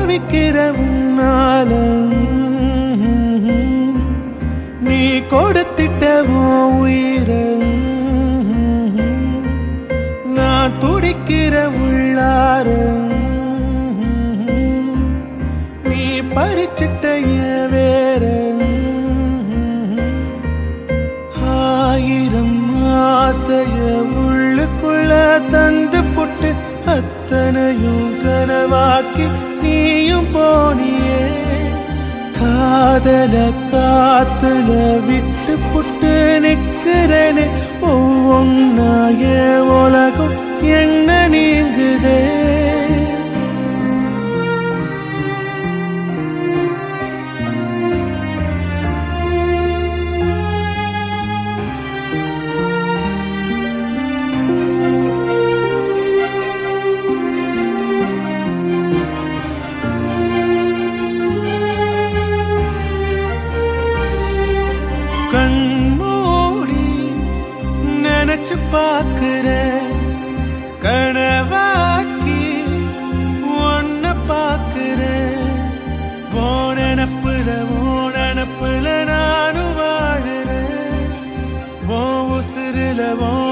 தவிக்கிற உன்னால நீ கொடுத்திட்ட உன் உயிரை நான் துடிக்கிற உள்ளார நீ பறிச்சிட்ட என் வேற ஆயிரம் ஆசைய உள்ளுக்குள்ள தந்து புட்டு அத்தனையும் கனவாக்கி நீயும் போனியே காதல காத்துல விட்டு புட்டு நிக்கிறேனே ஒவ்வொன்னா என் உலகம் என்ன நீங்குதே கண்மூடி நினைச்சு பார்க்கிறேன் கனவாக்கி ஒன்ன பார்க்கிறேன் போனப்புல போனப்புல நானும் வாழுறேன் ஓ உசுருல ஓ